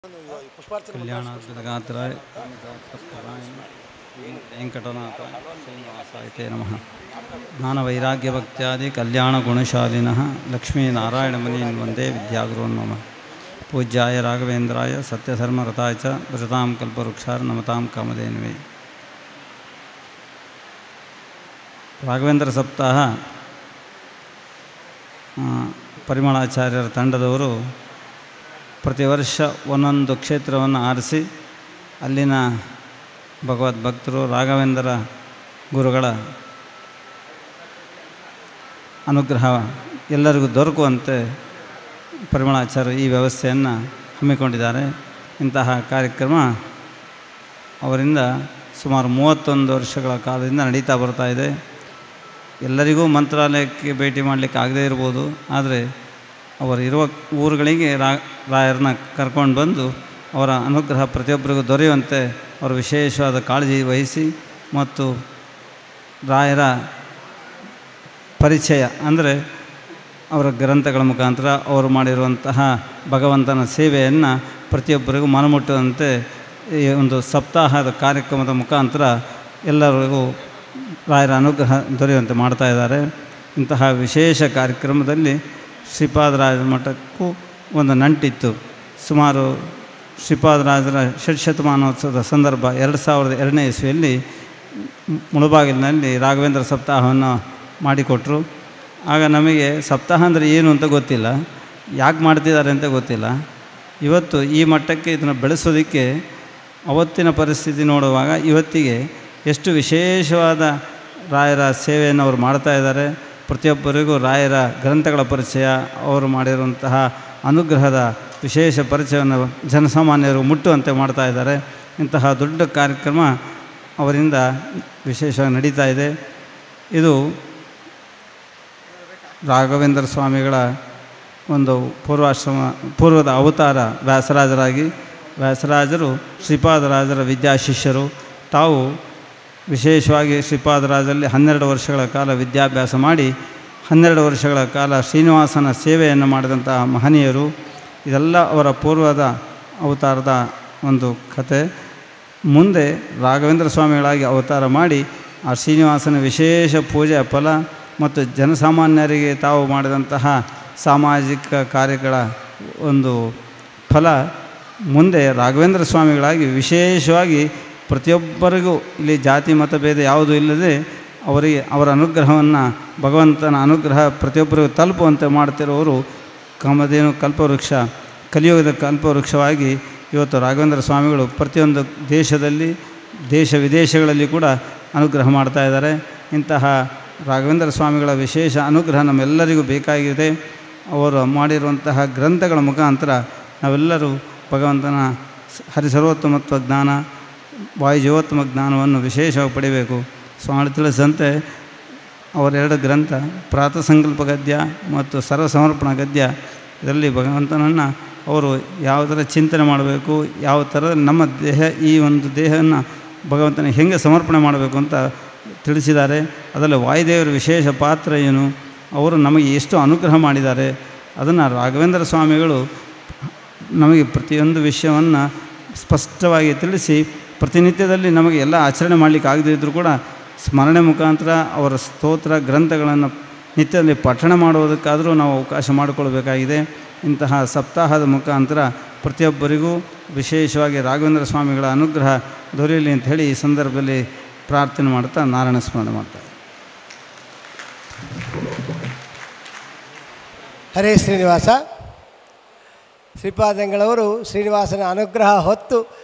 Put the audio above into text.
ಕಲ್ಯಾಣಾದ್ಭುತಗಾತ್ರಾಯ ವೆಂಕಟನಾಥ ಶ್ರೀನಿವಾಸಾಯ ನಮಃ ಜ್ಞಾನವೈರಾಗ್ಯಭಕ್ತ್ಯಾದಿ ಕಲ್ಯಾಣಗುಣಶಾಲಿನಃ ಲಕ್ಷ್ಮೀನಾರಾಯಣಮುನೀನ್ ವಂದೇ ವಿದ್ಯಾಗುರುನ್ ಮಮ ಪೂಜ್ಯಾಯ ರಾಘವೇಂದ್ರಾಯ ಸತ್ಯಧರ್ಮರತಾಯ ಚ ಭಜತಾಂ ಕಲ್ಪವೃಕ್ಷಾರ ನಮತಾಂ ಕಾಮಧೇನುವೆ ರಾಘವೇಂದ್ರ ಸಪ್ತಾಹ ಆ, ಪರಿಮಳಾಚಾರ್ಯರ ತಂಡದವರು ಪ್ರತಿ ವರ್ಷ ಒಂದೊಂದು ಕ್ಷೇತ್ರವನ್ನು ಆರಿಸಿ ಅಲ್ಲಿನ ಭಗವದ್ ಭಕ್ತರು ರಾಘವೇಂದ್ರ ಗುರುಗಳ ಅನುಗ್ರಹ ಎಲ್ಲರಿಗೂ ದೊರಕುವಂತೆ ಪರಿಮಳಾಚಾರ್ಯರು ಈ ವ್ಯವಸ್ಥೆಯನ್ನು ಹಮ್ಮಿಕೊಂಡಿದ್ದಾರೆ ಇಂತಹ ಕಾರ್ಯಕ್ರಮ ಅವರಿಂದ ಸುಮಾರು ಮೂವತ್ತೊಂದು ವರ್ಷಗಳ ಕಾಲದಿಂದ ನಡೀತಾ ಬರ್ತಾ ಇದೆ ಎಲ್ಲರಿಗೂ ಮಂತ್ರಾಲಯಕ್ಕೆ ಭೇಟಿ ಮಾಡಲಿಕ್ಕೆ ಆಗದೇ ಇರ್ಬೋದು ಆದರೆ ಅವರು ಇರುವ ಊರುಗಳಿಗೆ ರಾ ರಾಯರನ್ನ ಕರ್ಕೊಂಡು ಬಂದು ಅವರ ಅನುಗ್ರಹ ಪ್ರತಿಯೊಬ್ಬರಿಗೂ ದೊರೆಯುವಂತೆ ಅವರು ವಿಶೇಷವಾದ ಕಾಳಜಿ ವಹಿಸಿ ಮತ್ತು ರಾಯರ ಪರಿಚಯ ಅಂದರೆ ಅವರ ಗ್ರಂಥಗಳ ಮುಖಾಂತರ ಅವರು ಮಾಡಿರುವಂತಹ ಭಗವಂತನ ಸೇವೆಯನ್ನು ಪ್ರತಿಯೊಬ್ಬರಿಗೂ ಮನಮುಟ್ಟುವಂತೆ ಈ ಒಂದು ಸಪ್ತಾಹದ ಕಾರ್ಯಕ್ರಮದ ಮುಖಾಂತರ ಎಲ್ಲರಿಗೂ ರಾಯರ ಅನುಗ್ರಹ ದೊರೆಯುವಂತೆ ಮಾಡ್ತಾ ಇದ್ದಾರೆ ಇಂತಹ ವಿಶೇಷ ಕಾರ್ಯಕ್ರಮದಲ್ಲಿ ಶ್ರೀಪಾದರಾಜ ಮಠಕ್ಕೂ ಒಂದು ನಂಟಿತ್ತು ಸುಮಾರು ಶ್ರೀಪಾದರಾಜರ ಷಟ್ಶತಮಾನೋತ್ಸವದ ಸಂದರ್ಭ ಎರಡು ಸಾವಿರದ ಎರಡನೇ ಇಸ್ವಿಯಲ್ಲಿ ಮುಳುಬಾಗಿಲಿನಲ್ಲಿ ರಾಘವೇಂದ್ರ ಸಪ್ತಾಹವನ್ನು ಮಾಡಿಕೊಟ್ರು ಆಗ ನಮಗೆ ಸಪ್ತಾಹ ಅಂದರೆ ಏನು ಅಂತ ಗೊತ್ತಿಲ್ಲ ಯಾಕೆ ಮಾಡ್ತಿದ್ದಾರೆ ಅಂತ ಗೊತ್ತಿಲ್ಲ ಇವತ್ತು ಈ ಮಟ್ಟಕ್ಕೆ ಇದನ್ನು ಬೆಳೆಸೋದಕ್ಕೆ ಅವತ್ತಿನ ಪರಿಸ್ಥಿತಿ ನೋಡುವಾಗ ಇವತ್ತಿಗೆ ಎಷ್ಟು ವಿಶೇಷವಾದ ರಾಯರ ಸೇವೆಯನ್ನು ಅವರು ಮಾಡ್ತಾ ಇದ್ದಾರೆ ಪ್ರತಿಯೊಬ್ಬರಿಗೂ ರಾಯರ ಗ್ರಂಥಗಳ ಪರಿಚಯ ಅವರು ಮಾಡಿರುವಂತಹ ಅನುಗ್ರಹದ ವಿಶೇಷ ಪರಿಚಯವನ್ನು ಜನಸಾಮಾನ್ಯರು ಮುಟ್ಟುವಂತೆ ಮಾಡ್ತಾ ಇದ್ದಾರೆ ಇಂತಹ ದೊಡ್ಡ ಕಾರ್ಯಕ್ರಮ ಅವರಿಂದ ವಿಶೇಷವಾಗಿ ನಡೀತಾ ಇದೆ ಇದು ರಾಘವೇಂದ್ರ ಸ್ವಾಮಿಗಳ ಒಂದು ಪೂರ್ವಾಶ್ರಮ ಪೂರ್ವದ ಅವತಾರ ವ್ಯಾಸರಾಜರಾಗಿ ವ್ಯಾಸರಾಜರು ಶ್ರೀಪಾದರಾಜರ ವಿದ್ಯಾಶಿಷ್ಯರು ತಾವು ವಿಶೇಷವಾಗಿ ಶ್ರೀಪಾದರಾಜರಲ್ಲಿ ಹನ್ನೆರಡು ವರ್ಷಗಳ ಕಾಲ ವಿದ್ಯಾಭ್ಯಾಸ ಮಾಡಿ ಹನ್ನೆರಡು ವರ್ಷಗಳ ಕಾಲ ಶ್ರೀನಿವಾಸನ ಸೇವೆಯನ್ನು ಮಾಡಿದಂತಹ ಮಹನೀಯರು ಇದೆಲ್ಲ ಅವರ ಪೂರ್ವದ ಅವತಾರದ ಒಂದು ಕತೆ ಮುಂದೆ ರಾಘವೇಂದ್ರ ಸ್ವಾಮಿಗಳಾಗಿ ಅವತಾರ ಮಾಡಿ ಆ ಶ್ರೀನಿವಾಸನ ವಿಶೇಷ ಪೂಜೆಯ ಫಲ ಮತ್ತು ಜನಸಾಮಾನ್ಯರಿಗೆ ತಾವು ಮಾಡಿದಂತಹ ಸಾಮಾಜಿಕ ಕಾರ್ಯಗಳ ಒಂದು ಫಲ ಮುಂದೆ ರಾಘವೇಂದ್ರ ಸ್ವಾಮಿಗಳಾಗಿ ವಿಶೇಷವಾಗಿ ಪ್ರತಿಯೊಬ್ಬರಿಗೂ ಇಲ್ಲಿ ಜಾತಿ ಮತಭೇದ ಯಾವುದೂ ಇಲ್ಲದೆ ಅವರಿಗೆ ಅವರ ಅನುಗ್ರಹವನ್ನು ಭಗವಂತನ ಅನುಗ್ರಹ ಪ್ರತಿಯೊಬ್ಬರಿಗೂ ತಲುಪುವಂತೆ ಮಾಡ್ತಿರೋರು ಕಾಮಧೇನು ಕಲ್ಪವೃಕ್ಷ ಕಲಿಯುಗದ ಕಲ್ಪವೃಕ್ಷವಾಗಿ ಇವತ್ತು ರಾಘವೇಂದ್ರ ಸ್ವಾಮಿಗಳು ಪ್ರತಿಯೊಂದು ದೇಶದಲ್ಲಿ ದೇಶ ವಿದೇಶಗಳಲ್ಲಿ ಕೂಡ ಅನುಗ್ರಹ ಮಾಡ್ತಾ ಇದ್ದಾರೆ ಇಂತಹ ರಾಘವೇಂದ್ರ ಸ್ವಾಮಿಗಳ ವಿಶೇಷ ಅನುಗ್ರಹ ನಮ್ಮೆಲ್ಲರಿಗೂ ಬೇಕಾಗಿದೆ ಅವರು ಮಾಡಿರುವಂತಹ ಗ್ರಂಥಗಳ ಮುಖಾಂತರ ನಾವೆಲ್ಲರೂ ಭಗವಂತನ ಸ- ಹರಿಸರ್ವೋತ್ತಮತ್ವ ಜ್ಞಾನ ವಾಯುಜೀವೋತ್ತಮ ಜ್ಞಾನವನ್ನು ವಿಶೇಷವಾಗಿ ಪಡಿಬೇಕು ಸ್ವಾಮಿ ತಿಳಿಸಂತೆ ಅವರೆರಡು ಗ್ರಂಥ ಪ್ರಾತಃ ಸಂಕಲ್ಪ ಗದ್ಯ ಮತ್ತು ಸರ್ವಸಮರ್ಪಣ ಗದ್ಯ ಇದರಲ್ಲಿ ಭಗವಂತನನ್ನು ಅವರು ಯಾವ ಥರ ಚಿಂತನೆ ಮಾಡಬೇಕು ಯಾವ ಥರ ನಮ್ಮ ದೇಹ ಈ ಒಂದು ದೇಹವನ್ನು ಭಗವಂತನಿಗೆ ಹೇಗೆ ಸಮರ್ಪಣೆ ಮಾಡಬೇಕು ಅಂತ ತಿಳಿಸಿದ್ದಾರೆ ಅದರಲ್ಲಿ ವಾಯುದೇವರ ವಿಶೇಷ ಪಾತ್ರ ಏನು ಅವರು ನಮಗೆ ಎಷ್ಟು ಅನುಗ್ರಹ ಮಾಡಿದ್ದಾರೆ ಅದನ್ನು ರಾಘವೇಂದ್ರ ಸ್ವಾಮಿಗಳು ನಮಗೆ ಪ್ರತಿಯೊಂದು ವಿಷಯವನ್ನು ಸ್ಪಷ್ಟವಾಗಿ ತಿಳಿಸಿ ಪ್ರತಿನಿತ್ಯದಲ್ಲಿ ನಮಗೆ ಎಲ್ಲ ಆಚರಣೆ ಮಾಡಲಿಕ್ಕೆ ಆಗದೇ ಇದ್ದರೂ ಕೂಡ ಸ್ಮರಣೆ ಮುಖಾಂತರ ಅವರ ಸ್ತೋತ್ರ ಗ್ರಂಥಗಳನ್ನು ನಿತ್ಯದಲ್ಲಿ ಪಠಣ ಮಾಡುವುದಕ್ಕಾದರೂ ನಾವು ಅವಕಾಶ ಮಾಡಿಕೊಳ್ಬೇಕಾಗಿದೆ ಇಂತಹ ಸಪ್ತಾಹದ ಮುಖಾಂತರ ಪ್ರತಿಯೊಬ್ಬರಿಗೂ ವಿಶೇಷವಾಗಿ ರಾಘವೇಂದ್ರ ಸ್ವಾಮಿಗಳ ಅನುಗ್ರಹ ದೊರೆಯಲಿ ಅಂತ ಹೇಳಿ ಈ ಸಂದರ್ಭದಲ್ಲಿ ಪ್ರಾರ್ಥನೆ ಮಾಡ್ತಾ ನಾರಾಯಣ ಸ್ಮರಣೆ ಮಾಡ್ತಾರೆ ಹರೇ ಶ್ರೀನಿವಾಸ ಶ್ರೀಪಾದಂಗಳವರು ಶ್ರೀನಿವಾಸನ ಅನುಗ್ರಹ ಹೊತ್ತು